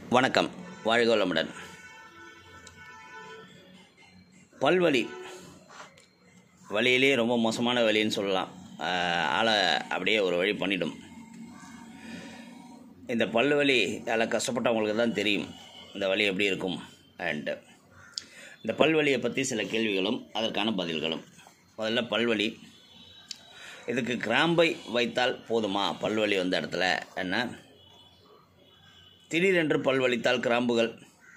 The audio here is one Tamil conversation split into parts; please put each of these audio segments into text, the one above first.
வணக்கம் வாழ்க வளமுடன் பல்வலி வலியிலே ரொம்ப மோசமான வலின்னு சொல்லலாம் ஆஹ் ஆளை அப்படியே ஒரு வழி பண்ணிடும் இந்த பல்லு வலி அதில் கஷ்டப்பட்டவங்களுக்கு தான் தெரியும் இந்த வலி எப்படி இருக்கும் அண்டு இந்த பல்வலியை பற்றி சில கேள்விகளும் அதற்கான பதில்களும் முதல்ல பல்வலி இதுக்கு கிராம்பை வைத்தால் போதுமா பல்வலி வந்த இடத்துல என்ன திடீரென்று பல்வலித்தால் கிராம்புகள்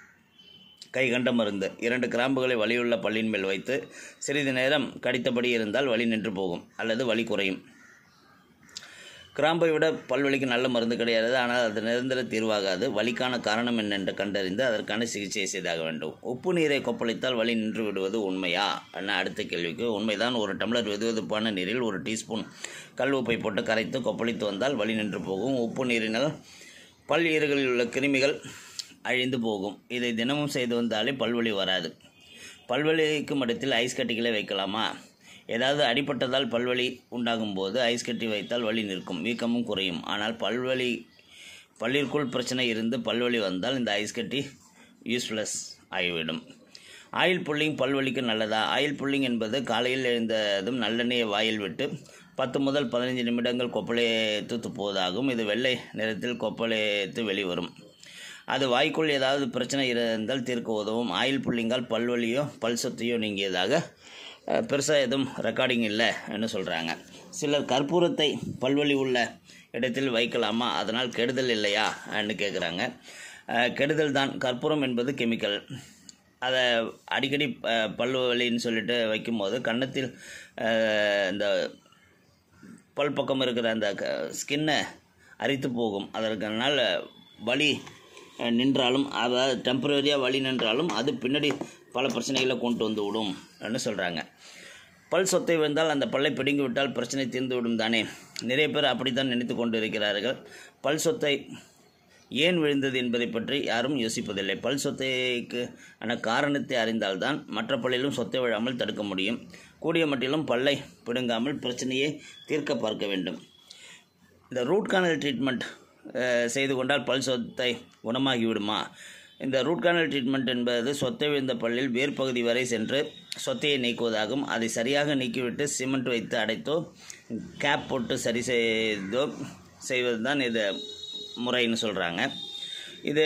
கை கண்ட மருந்து இரண்டு கிராம்புகளை வலியுள்ள பல்லின் மேல் வைத்து சிறிது நேரம் கடித்தபடி இருந்தால் வலி நின்று போகும் அல்லது வலி குறையும் கிராம்பை விட பல்வலிக்கு நல்ல மருந்து கிடையாது ஆனால் அது நிரந்தர தீர்வாகாது வலிக்கான காரணம் என்னென்று கண்டறிந்து அதற்கான சிகிச்சை செய்தாக வேண்டும் உப்பு நீரை கொப்பளித்தால் வலி நின்று விடுவது உண்மையா என அடுத்த கேள்விக்கு உண்மைதான் ஒரு டம்ளர் வெதுவெதுப்பான நீரில் ஒரு டீஸ்பூன் கல் உப்பை போட்டு கரைத்து கொப்பளித்து வந்தால் வலி நின்று போகும் உப்பு நீரினால் பல் ஈறுகளில் உள்ள கிருமிகள் அழிந்து போகும் இதை தினமும் செய்து வந்தாலே பல்வலி வராது பல்வலிக்கும் இடத்தில் ஐஸ் கட்டிகளை வைக்கலாமா ஏதாவது அடிபட்டதால் பல்வலி உண்டாகும் போது ஐஸ் கட்டி வைத்தால் வலி நிற்கும் வீக்கமும் குறையும் ஆனால் பல்வலி பல்லிற்குள் பிரச்சனை இருந்து பல்வலி வந்தால் இந்த ஐஸ் கட்டி யூஸ்லெஸ் ஆகிவிடும் ஆயில் புல்லிங் பல்வலிக்கு நல்லதா ஆயில் புல்லிங் என்பது காலையில் எழுந்ததும் நல்லெண்ணெயை வாயில் விட்டு பத்து முதல் பதினைஞ்சு நிமிடங்கள் கொப்பளித்து துப்புவதாகும் இது வெள்ளை நிறத்தில் கொப்பளித்து வெளிவரும் அது வாய்க்குள் ஏதாவது பிரச்சனை இருந்தால் தீர்க்க உதவும் ஆயில் புல்லிங்கால் பல்வலியோ பல் சொத்தையோ நீங்கியதாக பெருசாக எதுவும் ரெக்கார்டிங் இல்லை என்று சொல்கிறாங்க சிலர் கற்பூரத்தை பல்வலி உள்ள இடத்தில் வைக்கலாமா அதனால் கெடுதல் இல்லையா என்று கேட்குறாங்க கெடுதல் தான் கற்பூரம் என்பது கெமிக்கல் அதை அடிக்கடி அஹ், பல்லு வலின்னு சொல்லிட்டு வைக்கும்போது கன்னத்தில் அஹ், இந்த பல் பக்கம் இருக்கிற அந்த ஸ்கின்னை அரித்து போகும் அதற்கனால வலி அஹ், நின்றாலும் அதாவது டெம்பரரியாக வலி நின்றாலும் அது பின்னாடி பல பிரச்சனைகளை கொண்டு வந்து விடும் என்று சொல்கிறாங்க பல் சொத்தை விழுந்தால் அந்த பல்லை பிடுங்கி விட்டால் பிரச்சனை தீர்ந்து விடும் தானே நிறைய பேர் அப்படித்தான் நினைத்து கொண்டு இருக்கிறார்கள் பல் சொத்தை ஏன் விழுந்தது என்பதை பற்றி யாரும் யோசிப்பதில்லை பல் சொத்தைக்கு ஆன காரணத்தை அறிந்தால்தான் மற்ற பல்லிலும் சொத்தை விழாமல் தடுக்க முடியும் கூடிய மட்டிலும் பல்லை பிடுங்காமல் பிரச்சனையை தீர்க்க பார்க்க வேண்டும் இந்த ரூட் கானல் ட்ரீட்மெண்ட் செய்து கொண்டால் பல் சொத்தை குணமாகி விடுமா இந்த ரூட் கானல் ட்ரீட்மெண்ட் என்பது சொத்தை விழுந்த பல்லில் வேர் பகுதி வரை சென்று சொத்தையை நீக்குவதாகும் அதை சரியாக நீக்கிவிட்டு சிமெண்ட் வைத்து அடைத்தோ கேப் போட்டு சரி செய்தோ செய்வது தான் இது முறைன்னு சொல்கிறாங்க இது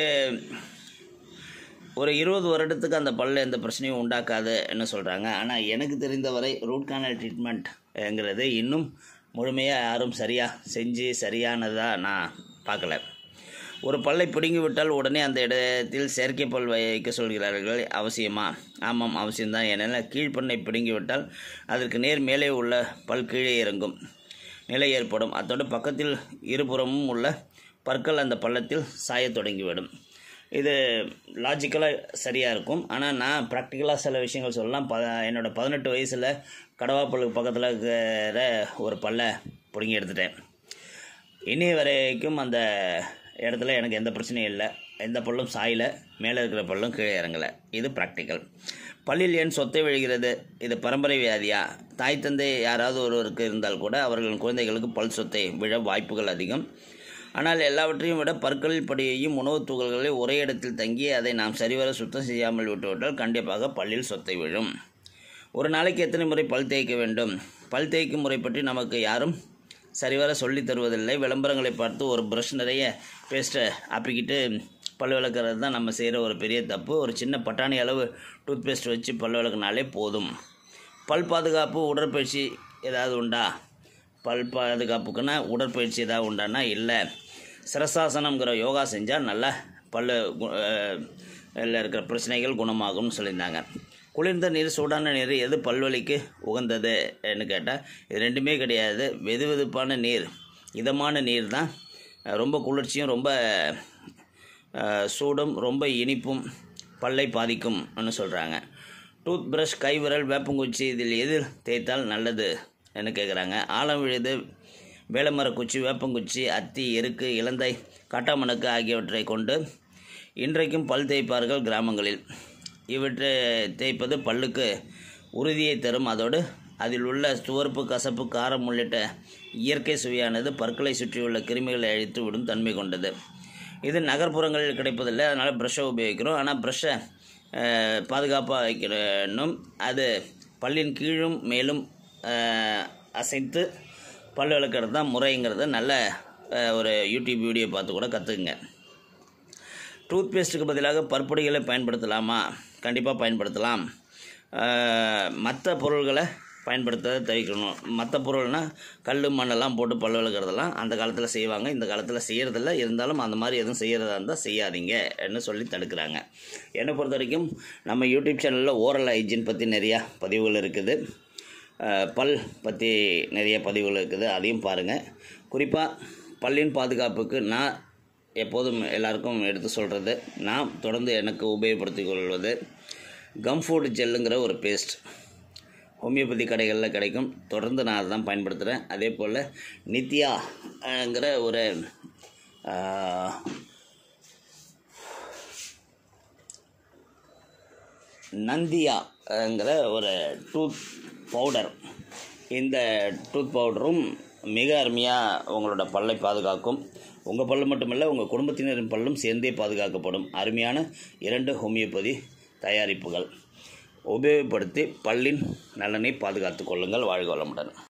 ஒரு இருபது வருடத்துக்கு அந்த பல்ல எந்த பிரச்சனையும் உண்டாக்காதுன்னு சொல்கிறாங்க ஆனால் எனக்கு தெரிந்தவரை ரூட் கானல் ட்ரீட்மெண்ட்ங்கிறது இன்னும் முழுமையாக யாரும் சரியாக செஞ்சு சரியானதாக நான் பார்க்கல ஒரு பல்லை பிடுங்கி விட்டால் உடனே அந்த இடத்தில் செயற்கை பல் வைக்க சொல்கிறார்கள் அவசியமா ஆமாம் அவசியம்தான் ஏனெனில் கீழ்ப்பண்ணை பிடுங்கி விட்டால் அதற்கு நேர் மேலே உள்ள பல் கீழே இறங்கும் நிலை ஏற்படும் அத்தோடு பக்கத்தில் இருபுறமும் உள்ள பற்கள் அந்த பள்ளத்தில் சாயத் தொடங்கிவிடும் இது லாஜிக்கலாக சரியாக இருக்கும் ஆனால் நான் ப்ராக்டிக்கலாக சில விஷயங்கள் சொல்லலாம் ப என்னோடய பதினெட்டு வயசில் கடவாப்பல்லுக்கு பக்கத்தில் இருக்கிற ஒரு பல்லை பிடுங்கி எடுத்துட்டேன் இனி வரைக்கும் அந்த இடத்துல எனக்கு எந்த பிரச்சனையும் இல்லை எந்த பல்லும் சாயல மேலே இருக்கிற பல்லும் கீழே இறங்கலை இது ப்ராக்டிக்கல் பல்லில் ஏன் சொத்தை விழுகிறது இது பரம்பரை வியாதியா தாய் தந்தை யாராவது ஒருவருக்கு இருந்தால் கூட அவர்களின் குழந்தைகளுக்கு பல் சொத்தை விழ வாய்ப்புகள் அதிகம் ஆனால் எல்லாவற்றையும் விட பற்களில் படியையும் உணவுத் துகள்களை ஒரே இடத்தில் தங்கி அதை நாம் சரிவர சுத்தம் செய்யாமல் விட்டுவிட்டால் கண்டிப்பாக பல்லில் சொத்தை விழும் ஒரு நாளைக்கு எத்தனை முறை பல் தேய்க்க வேண்டும் பல் தேய்க்கும் முறை பற்றி நமக்கு யாரும் சரிவர சொல்லித் தருவதில்லை விளம்பரங்களை பார்த்து ஒரு ப்ரஷ் நிறைய பேஸ்ட்டை ஆப்பிக்கிட்டு பல் விளக்குறது தான் நம்ம செய்கிற ஒரு பெரிய தப்பு ஒரு சின்ன பட்டாணி அளவு டூத் பேஸ்ட் வச்சு பல் விளக்குனாலே போதும் பல் பாதுகாப்பு உடற்பயிற்சி ஏதாவது உண்டா பல் பாதுகாப்புக்குன்னா உடற்பயிற்சி ஏதாவது உண்டானா இல்லை சிரசாசனம்ங்கிற யோகா செஞ்சால் நல்லா பல்லு கு- அஹ், ல இருக்கிற பிரச்சனைகள் குணமாகும்னு சொல்லியிருந்தாங்க குளிர்ந்த நீர் சூடான நீர் எது பல்வலிக்கு உகந்ததுன்னு கேட்டால் இது ரெண்டுமே கிடையாது வெது வெதுப்பான நீர் இதமான நீர் தான் அஹ், ரொம்ப குளிர்ச்சியும் ரொம்ப அஹ், சூடும் ரொம்ப இனிப்பும் பல்லை பாதிக்கும்னு சொல்கிறாங்க டூத் பிரஷ் கைவிரல் வேப்பங்குச்சி இதில் எது தேய்த்தால் நல்லது என்று கேட்குறாங்க ஆலம் விழுது வேலமரக்குச்சி வேப்பங்குச்சி அத்தி எருக்கு இலந்தை காட்டாமணக்கு ஆகியவற்றை கொண்டு இன்றைக்கும் பல் தேய்ப்பார்கள் கிராமங்களில் இவற்றை தேய்ப்பது பல்லுக்கு உறுதியை தரும் அதோடு அதில் உள்ள துவர்ப்பு கசப்பு காரம் உள்ளிட்ட இயற்கை சுவையானது பற்களை சுற்றியுள்ள கிருமிகளை அழித்து விடும் தன்மை கொண்டது இது நகர்ப்புறங்களில் கிடைப்பதில்லை அதனால் ப்ரஷ்ஷை உபயோகிக்கிறோம் ஆனால் ப்ரஷ்ஷை பாதுகாப்பாக வைக்கணும் அது பல்லின் கீழும் மேலும் அஹ், அசைத்து பல் விளக்கிறது தான் முறைங்கிறத நல்ல அஹ், ஒரு யூடியூப் வீடியோ பார்த்து கூட கற்றுக்குங்க டூத் பேஸ்ட்டுக்கு பதிலாக பற்பொடிகளை பயன்படுத்தலாமா கண்டிப்பாக பயன்படுத்தலாம் மற்ற பொருள்களை பயன்படுத்த தவிர்க்கணும் மற்ற பொருள்னால் கல் மண்ணெல்லாம் போட்டு பல் விளக்குறதெல்லாம் அந்த காலத்தில் செய்வாங்க இந்த காலத்தில் செய்கிறதில்ல இருந்தாலும் அந்த மாதிரி எதுவும் செய்கிறதா இருந்தால் செய்யாதீங்கன்னு சொல்லி தடுக்கிறாங்க என்னை பொறுத்த வரைக்கும் நம்ம யூடியூப் சேனலில் ஓரல் ஹைஜீன் பற்றி நிறையா பதிவுகள் இருக்குது அஹ், பல் பற்றி நிறைய பதிவுகள் இருக்குது அதையும் பாருங்கள் குறிப்பாக பல்லின் பாதுகாப்புக்கு நான் எப்போதும் எல்லாருக்கும் எடுத்து சொல்கிறது நான் தொடர்ந்து எனக்கு உபயோகப்படுத்திக் கொள்வது கம்ஃபோர்ட் ஜெல்லுங்கிற ஒரு பேஸ்ட் ஹோமியோபதி கடைகளில் கிடைக்கும் தொடர்ந்து நான் அதை தான் பயன்படுத்துகிறேன் அதே போல் நித்யாங்கிற ஒரு ஆஹ், நந்தியாங்கிற ஒரு டூத் பவுடர் இந்த டூத் பவுடரும் மிக அருமையாக உங்களோட பல்லை பாதுகாக்கும் உங்கள் பல்லு மட்டுமல்ல உங்கள் குடும்பத்தினரின் பல்லும் சேர்ந்தே பாதுகாக்கப்படும் அருமையான இரண்டு ஹோமியோபதி தயாரிப்புகள் உபயோகப்படுத்தி பல்லின் நலனை பாதுகாத்துக் கொள்ளுங்கள் வாழ்க வளமுடன்